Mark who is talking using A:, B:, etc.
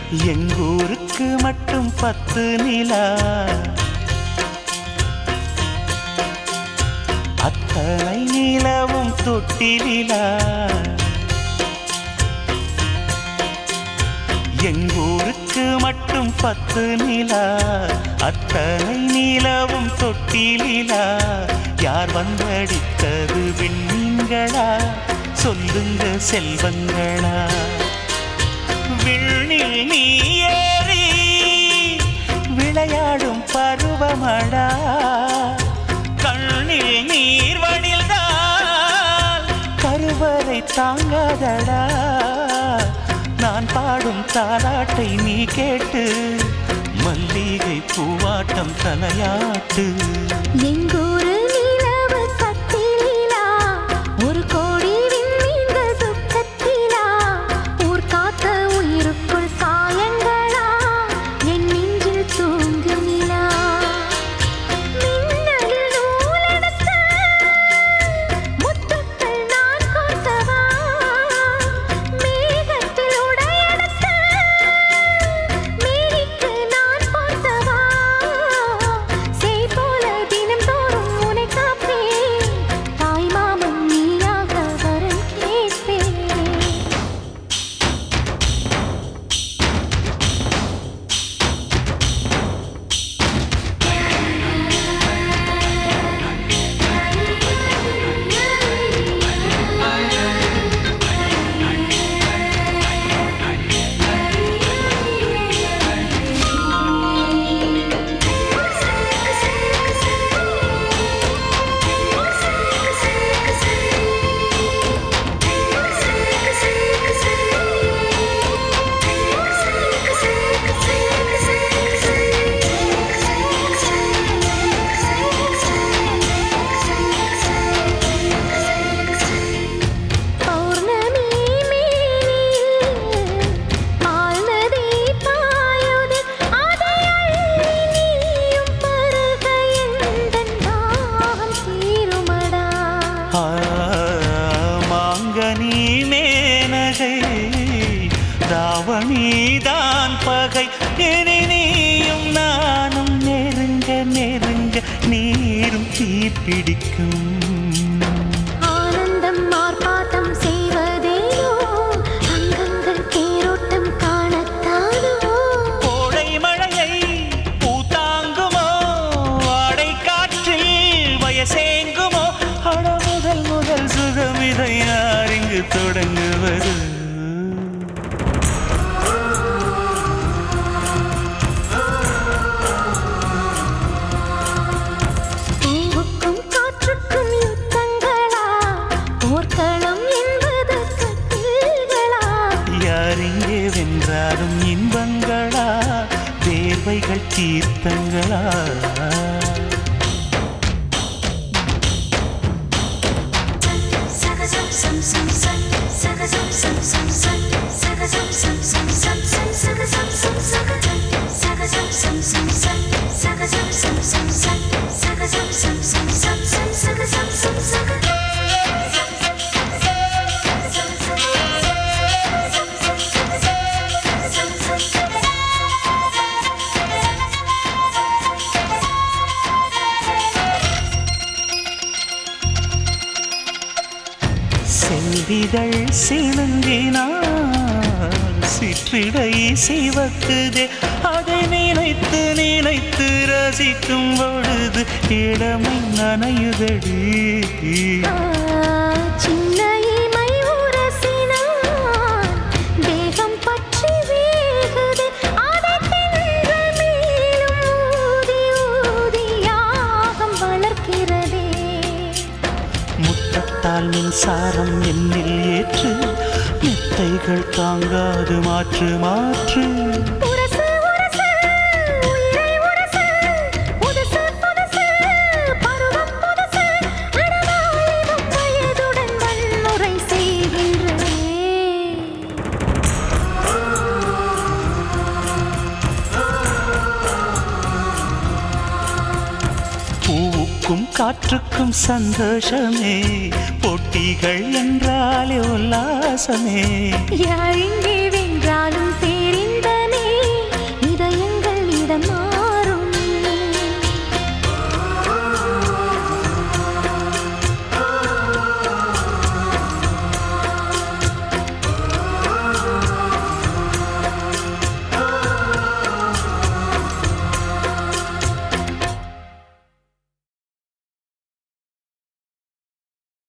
A: எங்கூருக்கு மட்டும் பத்து நிலா அத்தனை நிலவும் தொட்டிலா எங்கூருக்கு மட்டும் பத்து நிலா அத்தனை நிலவும் தொட்டிலா யார் வந்தடித்தது விண்மீன்களா சொல்லுங்க செல்வங்களா விண்ணில் நீ ஏறி விளையாடும் பருவமடா கண்ணில் நீர் வடில்தான் கருவறை தாங்காதடா நான் பாடும் தாலாட்டை நீ கேட்டு மல்லிகை பூவாட்டம் தலையாட்டு
B: எங்கூரு நிலவு கத்திலா ஒரு கோடி விண்மீன்கள் துக்கத்திலா ஊர் காத்த உயிருக்குள் காயங்களா என் நெஞ்சில் தூங்கு நிலா மின்னலில் நூலெடுத்த முத்துக்கள் நான் கோர்த்தவா மேகத்தில் உடையெடுத்த மேனிக்கு நான் பார்த்தவா செய் போல தினம் தோறும் உனை காப்பேன் தாய் மாமன் நீயாக வரம் கேட்பேன் பௌர்ணமி மேனியில் ஆழ்நதி பாயுதே அதை அள்ளி நீயும் பருக எந்தன் தாகம் தீருமடா
A: ஆ, மாங்கனி மேனகை தாவணிதான் பகை இனி நீயும் நானும் நெருங்க நெருங்க நீரும் தீப்பிடிக்கும்
B: ஆனந்தம் ஆர்ப்பாட்டம் செய்வதேனோ அங்கங்கள் தேரோட்டம் காணத்தானோ
A: கோடை மழையை பூத்தாங்குமோ ஆடை காற்றில் வயசேங்குமோ அட முதல் முதல் சுகமிதை யார் இங்கு தொடங்குவது
B: பூவுக்கும் காற்றுக்கும் யுத்தங்களா போர்க்களம் என்பது கட்டில்களா
A: யார் இங்கே வென்றாலும் இன்பங்களா தேவைகள் தீர்த்தங்களா செல்விகள் சிணுங்கினாள் சிற்றிடை சிவக்குதே அதை நினைத்து நினைத்து ரசிக்கும் பொழுது இளமை நனையுதடி
B: சின்ன இமை உரசினான் தேகம் பற்றி வேகுதே அதை தென்றல் மேலும் ஊதி ஊதியாகம் வளர்க்கிறதே
A: முத்தத்தால் மின்சாரம் என்னில் ஏற்று மெத்தைகள் தாங்காது மாற்று மாற்று
B: உரசு உரசு உயிரை உரசு புதுசு புதுசு பருவம் புதுசு அடவாலிபம் வயதுடன் வன்முறை செய்கின்றதே
A: பூவுக்கும் காற்றுக்கும் சந்தோஷமே போட்டிகள் என்றாலே உல்லாசமே
B: யார் இங்கே